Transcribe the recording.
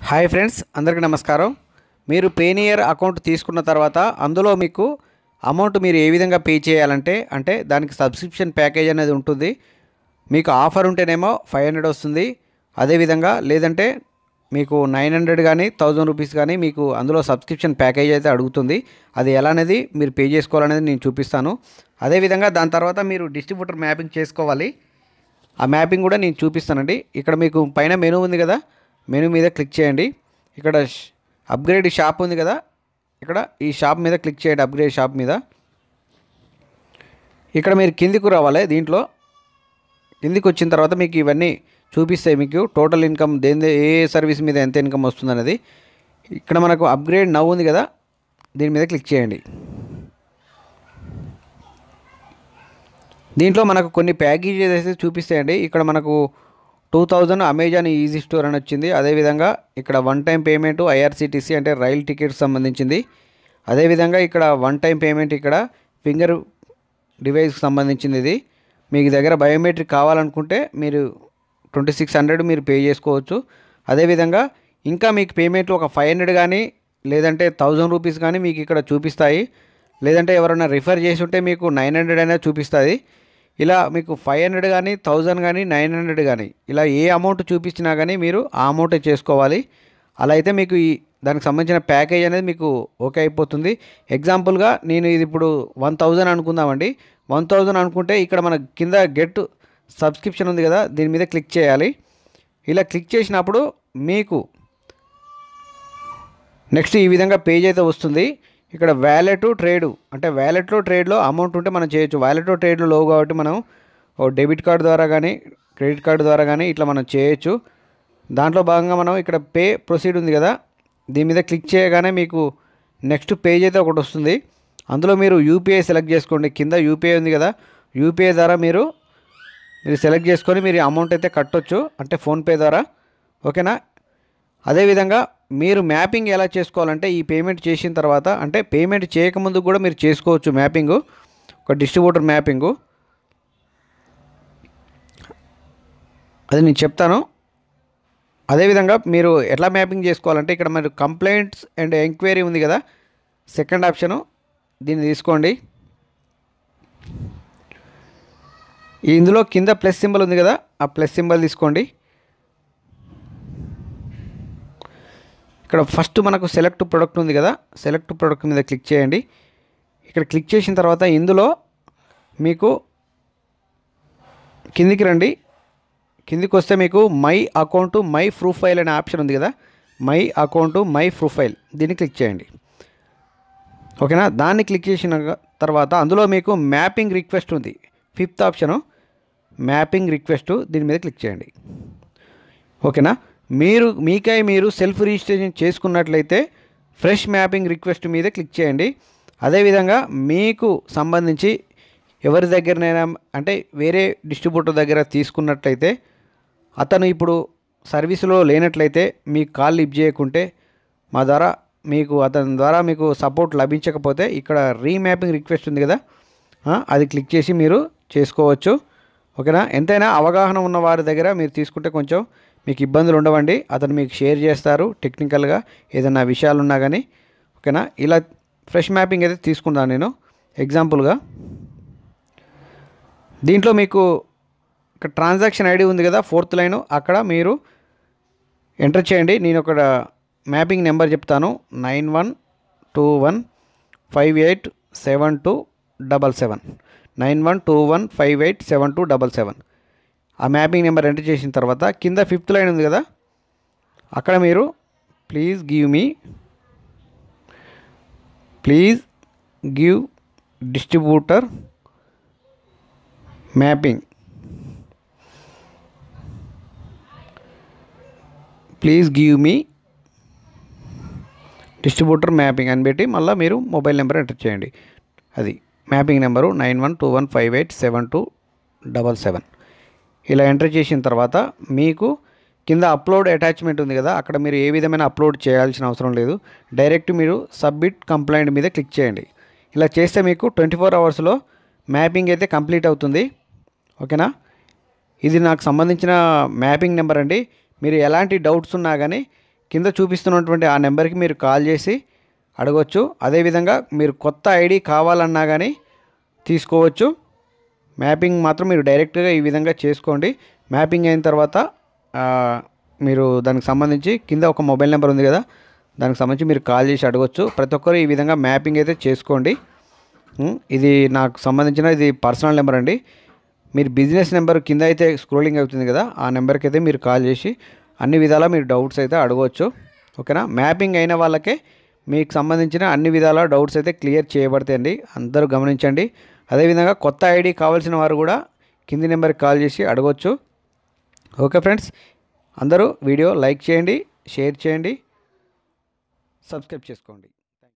hi friends అందరికీ నమస్కారం మీరు పేనియర్ అకౌంట్ తీసుకున్న తర్వాత అందులో మీకు అమౌంట్ మీరు ఏ విధంగా పే చేయాలంటే అంటే దానికి సబ్స్క్రిప్షన్ ప్యాకేజ్ అనేది ఉంటుంది మీకు ఆఫర్ ఉంటేనేమో ఫైవ్ హండ్రెడ్ వస్తుంది అదేవిధంగా లేదంటే మీకు నైన్ హండ్రెడ్ కానీ థౌజండ్ రూపీస్ కానీ మీకు అందులో సబ్స్క్రిప్షన్ ప్యాకేజ్ అయితే అడుగుతుంది అది ఎలా అనేది మీరు పే చేసుకోవాలనేది నేను చూపిస్తాను అదేవిధంగా దాని తర్వాత మీరు డిస్ట్రిబ్యూటర్ మ్యాపింగ్ చేసుకోవాలి ఆ మ్యాపింగ్ కూడా నేను చూపిస్తానండి ఇక్కడ మీకు పైన మెనూ ఉంది కదా మెనూ మీద క్లిక్ చేయండి ఇక్కడ ష్- అప్గ్రేడ్ షాప్ ఉంది కదా ఇక్కడ ఈ షాప్ మీద క్లిక్ చేయండి అప్గ్రేడ్ షాప్ మీద ఇక్కడ మీరు కిందికి రావాలి దీంట్లో కిందికి వచ్చిన తర్వాత మీకు ఇవన్నీ చూపిస్తాయి మీకు టోటల్ ఇన్కమ్ దేని ఏ ఏ సర్వీస్ మీద ఎంత ఇన్కమ్ వస్తుంది అనేది ఇక్కడ మనకు అప్గ్రేడ్ నవ్వు ఉంది కదా దీని మీద క్లిక్ చేయండి దీంట్లో మనకు కొన్ని ప్యాకేజెస్ అయితే చూపిస్తాయండి ఇక్కడ మనకు two thousand Amazon easy store అని వచ్చింది అదేవిధంగా ఇక్కడ వన్ టైం పేమెంట్ ఐఆర్సిటీసీ అంటే రైల్ టికెట్ సంబంధించింది అదేవిధంగా ఇక్కడ వన్ టైం పేమెంట్ ఇక్కడ ఫింగర్ డివైస్కి సంబంధించింది ఇది మీకు దగ్గర బయోమెట్రిక్ కావాలనుకుంటే మీరు ట్వంటీ సిక్స్ హండ్రెడ్ మీరు పే చేసుకోవచ్చు అదేవిధంగా ఇంకా మీకు పేమెంట్లు ఒక ఫైవ్ హండ్రెడ్ కానీ లేదంటే థౌజండ్ రూపీస్ కానీ మీకు ఇక్కడ చూపిస్తాయి లేదంటే ఎవరైనా రిఫర్ చేసి ఉంటే మీకు నైన్ హండ్రెడ్ అయినా చూపిస్తుంది ఇలా మీకు ఫైవ్ హండ్రెడ్ కానీ థౌజండ్ కానీ నైన్ హండ్రెడ్ కానీ ఇలా ఏ అమౌంట్ చూపించినా కానీ మీరు ఆ అమౌంటే చేసుకోవాలి అలా అయితే మీకు ఈ దానికి సంబంధించిన ప్యాకేజ్ అనేది మీకు ఓకే అయిపోతుంది ఎగ్జాంపుల్గా నేను ఇది ఇప్పుడు వన్ థౌజండ్ అనుకుందామండి వన్ థౌజండ్ అనుకుంటే ఇక్కడ మన కింద గెట్ సబ్స్క్రిప్షన్ ఉంది కదా దీని మీద క్లిక్ చేయాలి ఇలా క్లిక్ చేసినప్పుడు మీకు నెక్స్ట్ ఈ విధంగా పేజ్ అయితే వస్తుంది ఇక్కడ వ్యాలెట్ ట్రేడ్ అంటే వ్యాలెట్లో ట్రేడ్లో అమౌంట్ ఉంటే మనం చేయొచ్చు వ్యాలెట్లో ట్రేడ్లో లో కాబట్టి మనం ఓ డెబిట్ కార్డు ద్వారా కానీ క్రెడిట్ కార్డు ద్వారా కానీ ఇట్లా మనం చేయొచ్చు దాంట్లో భాగంగా మనం ఇక్కడ పే ప్రొసీడ్ ఉంది కదా దీని మీద క్లిక్ చేయగానే మీకు నెక్స్ట్ పేజ్ అయితే ఒకటి వస్తుంది అందులో మీరు యూపీఐ సెలెక్ట్ చేసుకోండి కింద యూపీఐ ఉంది కదా యూపీఐ ద్వారా మీరు మీరు సెలెక్ట్ చేసుకొని మీరు అమౌంట్ అయితే కట్టొచ్చు అంటే ఫోన్పే ద్వారా ఓకేనా అదేవిధంగా మీరు మ్యాపింగ్ ఎలా చేసుకోవాలంటే ఈ పేమెంట్ చేసిన తర్వాత అంటే పేమెంట్ చేయకముందు కూడా మీరు చేసుకోవచ్చు మ్యాపింగ్ ఒక డిస్ట్రిబ్యూటర్ మ్యాపింగు అది నేను చెప్తాను అదేవిధంగా మీరు ఎట్లా మ్యాపింగ్ చేసుకోవాలంటే ఇక్కడ మీరు కంప్లైంట్స్ అండ్ ఎంక్వైరీ ఉంది కదా సెకండ్ ఆప్షను దీన్ని తీసుకోండి ఇందులో కింద ప్లస్ సింబల్ ఉంది కదా ఆ ప్లస్ సింబల్ తీసుకోండి ఇక్కడ ఫస్ట్ మనకు సెలెక్ట్ ప్రొడక్ట్ ఉంది కదా సెలెక్ట్ ప్రొడక్ట్ మీద క్లిక్ చేయండి ఇక్కడ క్లిక్ చేసిన తర్వాత ఇందులో మీకు కిందికి రండి కిందికి వస్తే మీకు మై అకౌంట్ మై ప్రొఫైల్ అనే ఆప్షన్ ఉంది కదా మై అకౌంట్ మై ప్రొఫైల్ దీన్ని క్లిక్ చేయండి ఓకేనా దాన్ని క్లిక్ చేసిన తర్వాత అందులో మీకు మ్యాపింగ్ రిక్వెస్ట్ ఉంది ఫిఫ్త్ ఆప్షను మ్యాపింగ్ రిక్వెస్ట్ దీని మీద క్లిక్ చేయండి ఓకేనా మీరు మీకై మీరు సెల్ఫ్ రిజిస్ట్రేషన్ చేసుకున్నట్లయితే ఫ్రెష్ మ్యాపింగ్ రిక్వెస్ట్ మీద క్లిక్ చేయండి అదేవిధంగా మీకు సంబంధించి ఎవరి దగ్గరనైనా అంటే వేరే డిస్ట్రిబ్యూటర్ దగ్గర తీసుకున్నట్లయితే అతను ఇప్పుడు సర్వీసులో లేనట్లయితే మీకు కాల్ లిఫ్ట్ చేయకుంటే మా ద్వారా మీకు అతని ద్వారా మీకు సపోర్ట్ లభించకపోతే ఇక్కడ రీమ్యాపింగ్ రిక్వెస్ట్ ఉంది కదా ఆ, అది క్లిక్ చేసి మీరు చేసుకోవచ్చు ఓకేనా ఎంతైనా అవగాహన ఉన్న వారి దగ్గర మీరు తీసుకుంటే కొంచెం మీకు ఇబ్బందులు ఉండవండి అతను మీకు షేర్ చేస్తారు టెక్నికల్గా ఏదైనా విషయాలు ఉన్నా కానీ ఓకేనా ఇలా ఫ్రెష్ మ్యాపింగ్ అయితే తీసుకున్నాను నేను ఎగ్జాంపుల్గా దీంట్లో మీకు ఇక్కడ ట్రాన్సాక్షన్ ఐడి ఉంది కదా ఫోర్త్ లైన్ అక్కడ మీరు ఎంటర్ చేయండి నేను ఒక మ్యాపింగ్ నెంబర్ చెప్తాను nine one two one five eight seven two double seven nine one two one five eight seven two double seven ఆ మ్యాపింగ్ నెంబర్ ఎంటర్ చేసిన తర్వాత కింద ఫిఫ్త్ లైన్ ఉంది కదా అక్కడ మీరు please give me please give distributor mapping please give me distributor mapping అని పెట్టి మళ్ళీ మీరు మొబైల్ నెంబర్ ఎంటర్ చేయండి అది mapping number nine one two one five eight seven two double seven ఇలా ఎంటర్ చేసిన తర్వాత మీకు కింద అప్లోడ్ అటాచ్మెంట్ ఉంది కదా అక్కడ మీరు ఏ విధమైన అప్లోడ్ చేయాల్సిన అవసరం లేదు డైరెక్ట్ మీరు సబ్మిట్ కంప్లైంట్ మీద క్లిక్ చేయండి ఇలా చేస్తే మీకు ట్వంటీ ఫోర్ అవర్స్లో మ్యాపింగ్ అయితే కంప్లీట్ అవుతుంది ఓకేనా ఇది నాకు సంబంధించిన మ్యాపింగ్ నెంబర్ అండి మీరు ఎలాంటి డౌట్స్ ఉన్నా కానీ కింద చూపిస్తున్నటువంటి ఆ నెంబర్కి మీరు కాల్ చేసి అడగవచ్చు అదేవిధంగా మీరు కొత్త ఐడి కావాలన్నా కానీ తీసుకోవచ్చు మ్యాపింగ్ మాత్రం మీరు డైరెక్ట్గా ఈ విధంగా చేసుకోండి మ్యాపింగ్ అయిన తర్వాత ఆ, మీరు దానికి సంబంధించి కింద ఒక మొబైల్ నెంబర్ ఉంది కదా దానికి సంబంధించి మీరు కాల్ చేసి అడగవచ్చు ప్రతి ఒక్కరు ఈ విధంగా మ్యాపింగ్ అయితే చేసుకోండి ఉం, ఇది నాకు సంబంధించిన ఇది పర్సనల్ నెంబర్ అండి మీరు బిజినెస్ నెంబర్ కింద అయితే స్క్రోలింగ్ అవుతుంది కదా ఆ నెంబర్కి అయితే మీరు కాల్ చేసి అన్ని విధాలా మీరు డౌట్స్ అయితే అడగవచ్చు ఓకేనా మ్యాపింగ్ అయిన వాళ్ళకే మీకు సంబంధించిన అన్ని విధాల డౌట్స్ అయితే క్లియర్ చేయబడతాయండి అందరూ గమనించండి అదేవిధంగా కొత్త ఐడి కావాల్సిన వారు కూడా కింది నెంబర్కి కాల్ చేసి అడగవచ్చు ఓకే ఫ్రెండ్స్ అందరూ వీడియో లైక్ చేయండి షేర్ చేయండి సబ్స్క్రైబ్ చేసుకోండి